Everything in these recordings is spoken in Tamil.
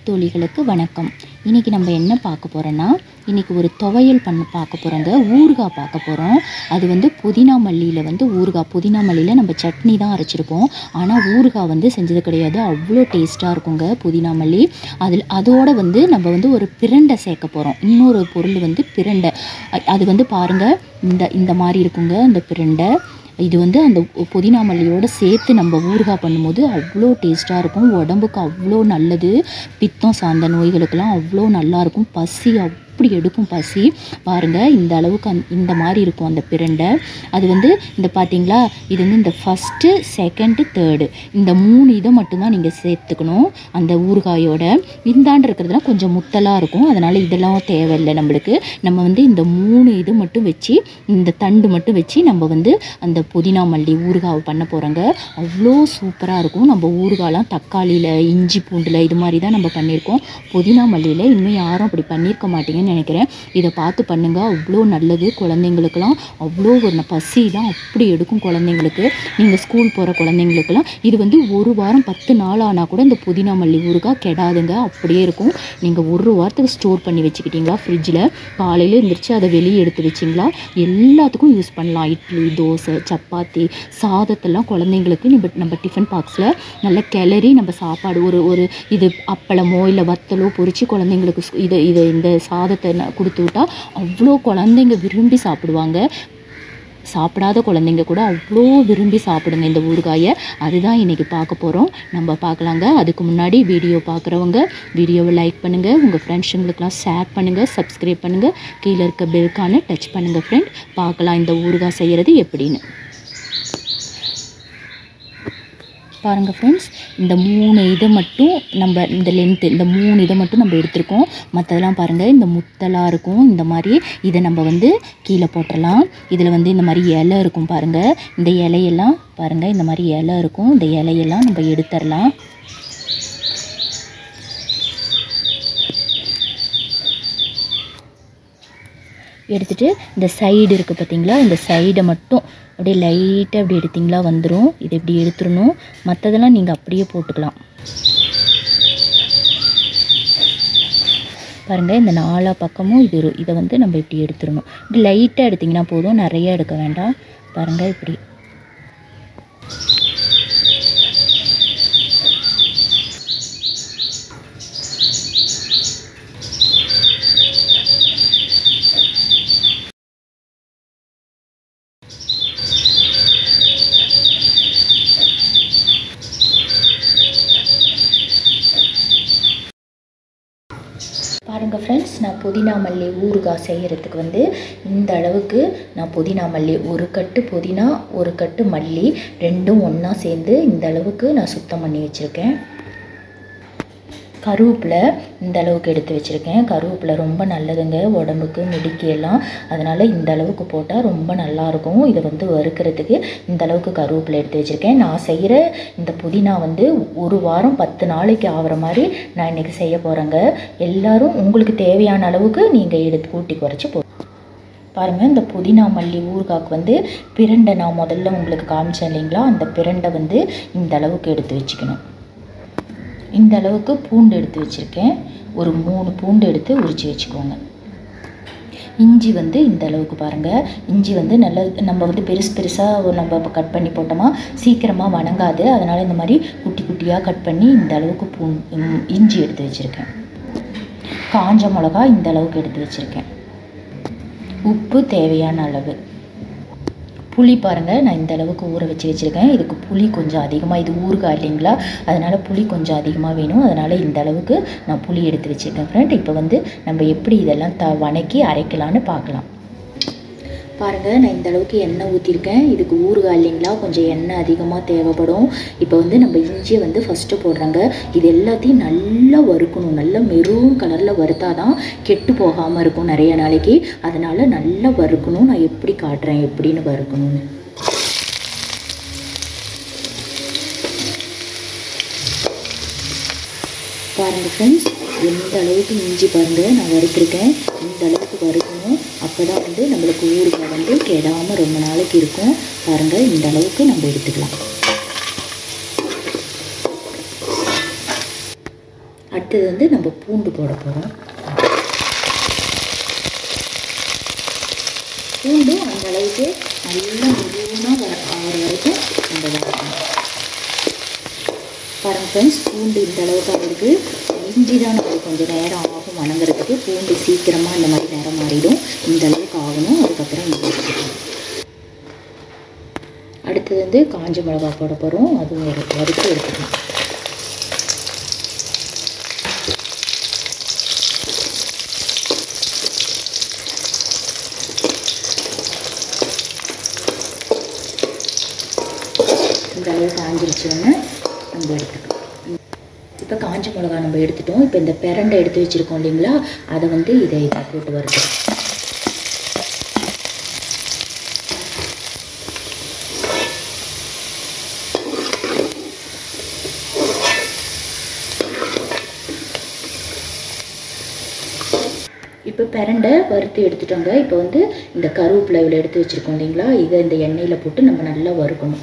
தோழிகளுக்கு வணக்கம் இன்றைக்கி நம்ம என்ன பார்க்க போகிறோன்னா இன்றைக்கி ஒரு துவையல் பண்ண பார்க்க போகிறோங்க ஊறுகாய் பார்க்க போகிறோம் அது வந்து புதினா மல்லியில் வந்து ஊறுகாய் புதினா மல்லியில் நம்ம சட்னி தான் அரைச்சிருப்போம் ஆனால் ஊறுகாய் வந்து செஞ்சது கிடையாது அவ்வளோ டேஸ்ட்டாக இருக்குங்க புதினா மல்லி அதில் அதோட வந்து நம்ம வந்து ஒரு பிரண்டை சேர்க்க போகிறோம் இன்னொரு பொருள் வந்து பிரண்டை அ- அது வந்து பாருங்கள் இந்த இந்த மாதிரி இருக்குங்க இந்த பிரண்டை இது வந்து அந்த புதினா மல்லியோட சேர்த்து நம்ம ஊறுகாய் பண்ணும்போது அவ்வளோ டேஸ்ட்டாக இருக்கும் உடம்புக்கு அவ்வளோ நல்லது பித்தம் சார்ந்த நோய்களுக்கெல்லாம் அவ்வளோ நல்லா இருக்கும் பசி அப்படி எடுக்கும் பசி பாருங்கள் இந்த அளவுக்கு அந் இந்த மாதிரி இருக்கும் அந்த பிரண்டை அது வந்து இந்த பார்த்தீங்களா இது வந்து இந்த ஃபஸ்ட்டு செகண்டு தேர்டு இந்த மூணு இதை மட்டும்தான் நீங்கள் சேர்த்துக்கணும் அந்த ஊறுகாயோட இந்தாண்டு இருக்கிறதுலாம் கொஞ்சம் முத்தலாக இருக்கும் அதனால் இதெல்லாம் தேவையில்லை நம்மளுக்கு நம்ம வந்து இந்த மூணு இது மட்டும் வச்சு இந்த தண்டு மட்டும் வச்சு நம்ம வந்து அந்த புதினா மல்லி ஊறுகாய் பண்ண போகிறோங்க அவ்வளோ சூப்பராக இருக்கும் நம்ம ஊறுகாலாம் தக்காளியில் இஞ்சி பூண்டில் இது மாதிரி தான் நம்ம பண்ணியிருக்கோம் புதினா மல்லியில் இன்னும் யாரும் அப்படி பண்ணியிருக்க மாட்டீங்கன்னு நினைக்கிறேன் இதை பார்த்து பண்ணுங்க அவ்வளோ நல்லது குழந்தைங்களுக்கெல்லாம் அவ்வளோ ஒரு பசிலாம் அப்படி எடுக்கும் குழந்தைங்களுக்கு நீங்கள் ஸ்கூல் போகிற குழந்தைங்களுக்கெல்லாம் இது வந்து ஒரு வாரம் பத்து நாள் ஆனால் கூட இந்த புதினா மல்லி ஊறுகாய் கெடாதுங்க அப்படியே இருக்கும் நீங்கள் ஒரு வாரத்துக்கு ஸ்டோர் பண்ணி வச்சுக்கிட்டீங்களா ஃப்ரிட்ஜில் காலையில் எழுந்திரிச்சு அதை வெளியே எடுத்து வச்சிங்களா எல்லாத்துக்கும் யூஸ் பண்ணலாம் இட்லி தோசை சப்பாத்தி சாதத்தெல்லாம் குழந்தைங்களுக்கு நம்ம நம்ம டிஃபன் பாக்ஸில் நல்லா கிளறி நம்ம சாப்பாடு ஒரு ஒரு இது அப்பளமோ இல்லை வத்தலோ பொரிச்சு குழந்தைங்களுக்கு ஸ்- இதை இதை இந்த சாதத்தை ந- கொடுத்து விட்டா அவ்வளோ குழந்தைங்க விரும்பி சாப்பிடுவாங்க சாப்பிடாத குழந்தைங்க கூட அவ்வளோ விரும்பி சாப்பிடுங்க இந்த ஊறுகாயை அதுதான் இன்றைக்கி பார்க்க போகிறோம் நம்ம பார்க்கலாங்க அதுக்கு முன்னாடி வீடியோ பார்க்குறவங்க வீடியோவை லைக் பண்ணுங்கள் உங்கள் ஃப்ரெண்ட்ஸுங்களுக்கெல்லாம் ஷேர் பண்ணுங்கள் சப்ஸ்கிரைப் பண்ணுங்கள் கீழே இருக்க பெல்கான டச் பண்ணுங்கள் ஃப்ரெண்ட் பார்க்கலாம் இந்த ஊறுகாய் செய்கிறது எப்படின்னு பாருங்கள் ஃப்ரெண்ட்ஸ் இந்த மூணு இதை மட்டும் நம்ம இந்த லென்த்து இந்த மூணு இதை மட்டும் நம்ம எடுத்திருக்கோம் மற்றதெல்லாம் பாருங்கள் இந்த முத்தலாக இருக்கும் இந்த மாதிரி இதை நம்ம வந்து கீழே போட்டுடலாம் இதில் வந்து இந்த மாதிரி இலை இருக்கும் பாருங்கள் இந்த இலையெல்லாம் பாருங்கள் இந்த மாதிரி இலை இருக்கும் இந்த இலையெல்லாம் நம்ம எடுத்துடலாம் எடுத்துட்டு இந்த சைடு இருக்குது பார்த்தீங்களா இந்த சைடை மட்டும் அப்படியே லைட்டாக அப்படி எடுத்தீங்களா வந்துடும் இதை இப்படி எடுத்துடணும் மற்றதெல்லாம் நீங்கள் அப்படியே போட்டுக்கலாம் பாருங்கள் இந்த நாலா பக்கமும் இது இரு- இதை வந்து நம்ம இப்படி எடுத்துடணும் இப்படி லைட்டாக எடுத்திங்கன்னா போதும் நிறைய எடுக்க வேண்டாம் பாருங்கள் இப்படி பாருங்கள் ஃப்ரெண்ட்ஸ் நான் புதினா மல்லி ஊறுகாய் செய்கிறதுக்கு வந்து இந்த அளவுக்கு நான் புதினா மல்லி ஒரு கட்டு புதினா ஒரு கட்டு மல்லி ரெண்டும் ஒன்றா சேர்ந்து இந்த அளவுக்கு நான் சுத்தம் பண்ணி வச்சுருக்கேன் கருவேப்பிலை இந்த அளவுக்கு எடுத்து வச்சுருக்கேன் கருவேப்பிலை ரொம்ப நல்லதுங்க உடம்புக்கு முடிக்கு எல்லாம் அதனால் இந்த அளவுக்கு போட்டால் ரொம்ப நல்லாயிருக்கும் இதை வந்து வறுக்கிறதுக்கு இந்த அளவுக்கு கருவேப்பிலை எடுத்து வச்சுருக்கேன் நான் செய்கிற இந்த புதினா வந்து ஒரு வாரம் பத்து நாளைக்கு ஆகிற மாதிரி நான் இன்றைக்கி செய்ய போகிறேங்க எல்லாரும் உங்களுக்கு தேவையான அளவுக்கு நீங்கள் எடுத்து கூட்டி குறைச்சி போ பாருங்கள் இந்த புதினா மல்லி ஊறுகாய்க்கு வந்து பிரண்டை நான் முதல்ல உங்களுக்கு காமிச்சேன் இல்லைங்களா அந்த பிரண்டை வந்து இந்த அளவுக்கு எடுத்து வச்சுக்கணும் இந்த அளவுக்கு பூண்டு எடுத்து வச்சுருக்கேன் ஒரு மூணு பூண்டு எடுத்து உரித்து வச்சுக்கோங்க இஞ்சி வந்து இந்த அளவுக்கு பாருங்கள் இஞ்சி வந்து நல்ல நம்ம வந்து பெருசு பெருசாக நம்ம இப்போ கட் பண்ணி போட்டோமா சீக்கிரமாக வணங்காது அதனால் இந்த மாதிரி குட்டி குட்டியாக கட் பண்ணி இந்த அளவுக்கு பூ ம், இஞ்சி எடுத்து வச்சுருக்கேன் காஞ்ச மிளகா இந்த அளவுக்கு எடுத்து வச்சுருக்கேன் உப்பு தேவையான அளவு புளி பாருங்கள் நான் இந்த அளவுக்கு ஊற வச்சு வச்சுருக்கேன் இதுக்கு புளி கொஞ்சம் அதிகமாக இது ஊறுகாய் இல்லைங்களா அதனால் புளி கொஞ்சம் அதிகமாக வேணும் அதனால் இந்த அளவுக்கு நான் புளி எடுத்து வச்சுருக்கேன் ஃப்ரெண்ட் இப்போ வந்து நம்ம எப்படி இதெல்லாம் த வணக்கி அரைக்கலான்னு பார்க்கலாம் பாருங்கள் நான் இந்த அளவுக்கு எண்ணெய் ஊற்றிருக்கேன் இதுக்கு ஊறுகாய் இல்லைங்களா கொஞ்சம் எண்ணெய் அதிகமாக தேவைப்படும் இப்போ வந்து நம்ம இஞ்சியை வந்து ஃபஸ்ட்டு போடுறாங்க இது எல்லாத்தையும் நல்லா வறுக்கணும் நல்லா மெரூன் கலரில் வறுத்தாதான் கெட்டு போகாமல் இருக்கும் நிறைய நாளைக்கு அதனால் நல்லா வறுக்கணும் நான் எப்படி காட்டுறேன் எப்படின்னு வறுக்கணும்னு பாருங்கள் ஃப்ரெண்ட்ஸ் எந்த அளவுக்கு இஞ்சி பாருங்கள் நான் வறுத்துருக்கேன் இந்த அளவுக்கு வறுக்கணும் அப்போ தான் வந்து நம்மளுக்கு ஊறுகாய் வந்து கெடாமல் ரொம்ப நாளைக்கு இருக்கும் பாருங்கள் இந்த அளவுக்கு நம்ம எடுத்துக்கலாம் அடுத்தது வந்து நம்ம பூண்டு போட போகிறோம் பூண்டும் அந்த அளவுக்கு நல்லா முழுவதுமாக வர ஆகிற வரைக்கும் நம்ம வதக்கணும் பாருங்கள் ஃப்ரெண்ட்ஸ் பூண்டு இந்த அளவுக்கு ஆகிருக்கு இஞ்சி தான் நமக்கு கொஞ்சம் நேரம் ஆகும் வணங்குறதுக்கு பூண்டு சீக்கிரமாக இந்த மாதிரி நேரம் மாறிடும் இந்த அளவுக்கு ஆகணும் அதுக்கப்புறம் இஞ்சி போட்டுக்கலாம். அடுத்தது வந்து காஞ்ச மிளகா போட போகிறோம் அதுவும் ஒரு வறுத்து எடுத்துக்கலாம் இந்த அளவு காஞ்சிருச்சோன்னு நம்ம எடுத்துக்கலாம் இப்போ காஞ்ச மிளகா நம்ம எடுத்துட்டோம் இப்போ இந்த பிரண்டை எடுத்து வச்சுருக்கோம் இல்லைங்களா அதை வந்து இதை இதை போட்டு வறுக்கிறோம் இப்போ பிரண்டை வறுத்து எடுத்துட்டோங்க இப்போ வந்து இந்த கருவேப்பிலை இவ்வளோ எடுத்து வச்சுருக்கோம் இல்லைங்களா இதை இந்த எண்ணெயில் போட்டு நம்ம நல்லா வறுக்கணும்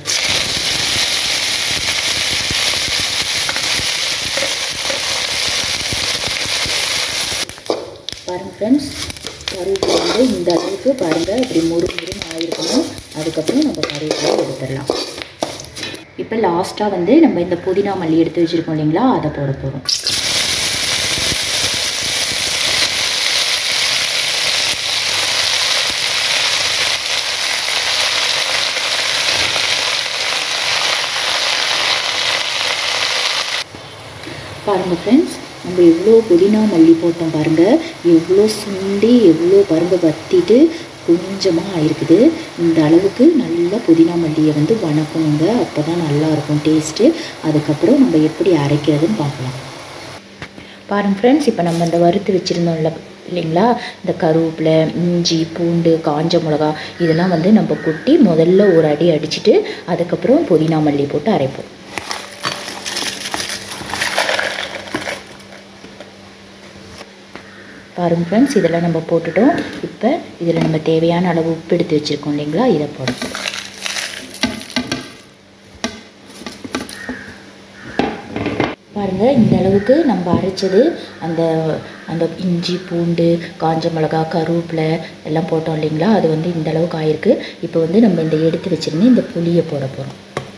பாருங்கள் ஃப்ரெண்ட்ஸ் கருவேப்பிலை வந்து இந்த அளவுக்கு பாருங்கள் இப்படி முறு முறுன்னு ஆயிருக்கணும் அதுக்கப்புறம் நம்ம கருவேப்பிலை எடுத்துடலாம் இப்போ லாஸ்ட்டாக வந்து நம்ம இந்த புதினா மல்லி எடுத்து வச்சுருக்கோம் இல்லைங்களா அதை போட போகிறோம் பாருங்கள் ஃப்ரெண்ட்ஸ் நம்ம எவ்வளோ புதினா மல்லி போட்டோம் பாருங்கள் எவ்வளோ சுண்டி எவ்வளோ பருங்க வத்திட்டு கொஞ்சமாக ஆயிருக்குது இந்த அளவுக்கு நல்லா புதினா மல்லியை வந்து வணக்கணுங்க அப்போ தான் நல்லாயிருக்கும் டேஸ்ட்டு அதுக்கப்புறம் நம்ம எப்படி அரைக்கிறதுன்னு பார்க்கலாம் பாருங்கள் ஃப்ரெண்ட்ஸ் இப்போ நம்ம இந்த வறுத்து வச்சுருந்தோம்ல இல்லைங்களா இந்த கருவேப்பிலை இஞ்சி பூண்டு காஞ்ச மிளகா இதெல்லாம் வந்து நம்ம கொட்டி முதல்ல ஒரு அடி அடிச்சுட்டு அதுக்கப்புறம் புதினா மல்லி போட்டு அரைப்போம் பாருங்க ஃப்ரெண்ட்ஸ் இதெல்லாம் நம்ம போட்டுட்டோம் இப்போ இதில் நம்ம தேவையான அளவு உப்பு எடுத்து வச்சுருக்கோம் இல்லைங்களா இதை போடணும் பாருங்கள் இந்த அளவுக்கு நம்ம அரைச்சது அந்த அந்த இஞ்சி பூண்டு காஞ்ச மிளகா கருவேப்பிலை எல்லாம் போட்டோம் இல்லைங்களா அது வந்து இந்த அளவுக்கு ஆயிருக்கு இப்போ வந்து நம்ம இந்த எடுத்து வச்சிருந்து இந்த புளியை போட போகிறோம்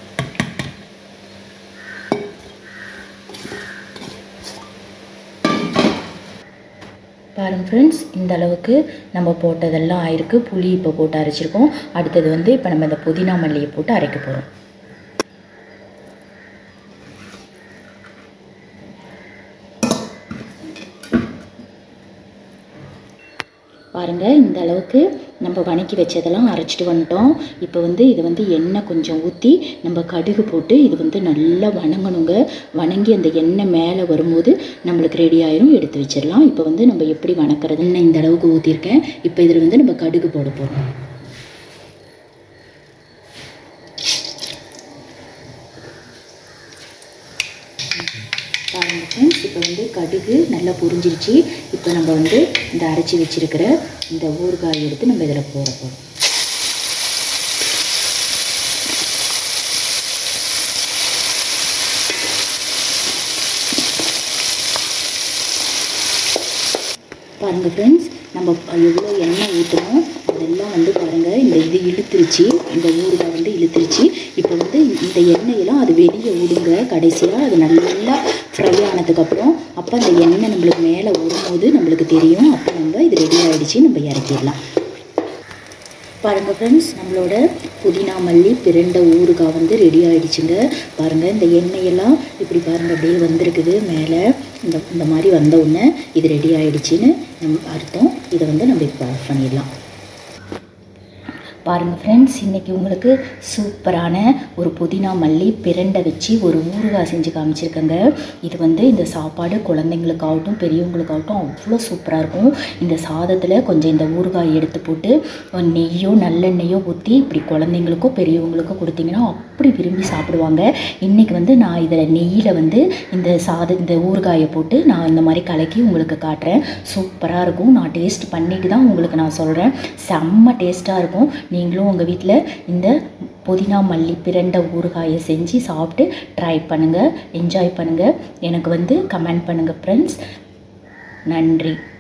பாருங்க ஃப்ரெண்ட்ஸ் இந்த அளவுக்கு நம்ம போட்டதெல்லாம் ஆயிருக்கு புளி இப்போ போட்டு அரைச்சிருக்கோம் அடுத்தது வந்து இப்போ நம்ம இந்த புதினா மல்லியை போட்டு அரைக்க போகிறோம் பாருங்கள் இந்த அளவுக்கு நம்ம வணக்கி வச்சதெல்லாம் அரைச்சிட்டு வந்துட்டோம் இப்போ வந்து இது வந்து எண்ணெய் கொஞ்சம் ஊற்றி நம்ம கடுகு போட்டு இது வந்து நல்லா வணங்கணுங்க வணங்கி அந்த எண்ணெய் மேலே வரும்போது நம்மளுக்கு ரெடி ஆயிரும் எடுத்து வச்சிடலாம் இப்போ வந்து நம்ம எப்படி வணக்கிறதுன்னு இந்த அளவுக்கு ஊற்றிருக்கேன் இப்போ இதில் வந்து நம்ம கடுகு போட போகிறோம் பாருங்கள் ஃப்ரெண்ட்ஸ் இப்போ வந்து கடுகு நல்லா புரிஞ்சிருச்சு இப்போ நம்ம வந்து இந்த அரைச்சி வச்சிருக்கிற இந்த ஊறுகாய் எடுத்து நம்ம இதில் போட போகிறோம் பாருங்கள் ஃப்ரெண்ட்ஸ் நம்ம எவ்வளோ எண்ணெய் ஊற்றுறோம் அதெல்லாம் வந்து பாருங்கள் இந்த இது இழுத்துருச்சு இந்த ஊறுகாய் வந்து இழுத்துருச்சு இப்போ வந்து இந்த எண்ணெயெல்லாம் அது வெளியே விடுங்க கடைசியாக அது நல்லா ஃப்ரை ஆனதுக்கப்புறம் அப்போ அந்த எண்ணெய் நம்மளுக்கு மேலே வரும்போது நம்மளுக்கு தெரியும் அப்போ நம்ம இது ரெடி ஆகிடுச்சு நம்ம இறக்கிடலாம் பாருங்கள் ஃப்ரெண்ட்ஸ் நம்மளோட புதினா மல்லி பிரண்ட ஊறுகாய் வந்து ரெடி ஆகிடுச்சுங்க பாருங்கள் இந்த எண்ணெயெல்லாம் இப்படி பாருங்கள் அப்படியே வந்திருக்குது மேலே இந்த இந்த மாதிரி வந்த உடனே இது ரெடி ஆகிடுச்சின்னு நம்ம அர்த்தம் இதை வந்து நம்ம இப்போ ஆஃப் பண்ணிடலாம் பாருங்கள் ஃப்ரெண்ட்ஸ் இன்றைக்கி உங்களுக்கு சூப்பரான ஒரு புதினா மல்லி பிரண்டை வச்சு ஒரு ஊறுகாய் செஞ்சு காமிச்சிருக்கேங்க இது வந்து இந்த சாப்பாடு குழந்தைங்களுக்காகட்டும் பெரியவங்களுக்காகட்டும் அவ்வளோ சூப்பராக இருக்கும் இந்த சாதத்தில் கொஞ்சம் இந்த ஊறுகாய் எடுத்து போட்டு நெய்யோ நல்லெண்ணெய்யோ ஊற்றி இப்படி குழந்தைங்களுக்கோ பெரியவங்களுக்கோ கொடுத்தீங்கன்னா அப்படி விரும்பி சாப்பிடுவாங்க இன்றைக்கி வந்து நான் இதில் நெய்யில் வந்து இந்த சாத இந்த ஊறுகாயை போட்டு நான் இந்த மாதிரி கலக்கி உங்களுக்கு காட்டுறேன் சூப்பராக இருக்கும் நான் டேஸ்ட் பண்ணிட்டு தான் உங்களுக்கு நான் சொல்கிறேன் செம்ம டேஸ்ட்டாக இருக்கும் நீங்களும் உங்கள் வீட்டில் இந்த புதினா மல்லி பிரண்ட ஊறுகாயை செஞ்சு சாப்பிட்டு ட்ரை பண்ணுங்கள் என்ஜாய் பண்ணுங்கள் எனக்கு வந்து கமெண்ட் பண்ணுங்கள் ஃப்ரெண்ட்ஸ் நன்றி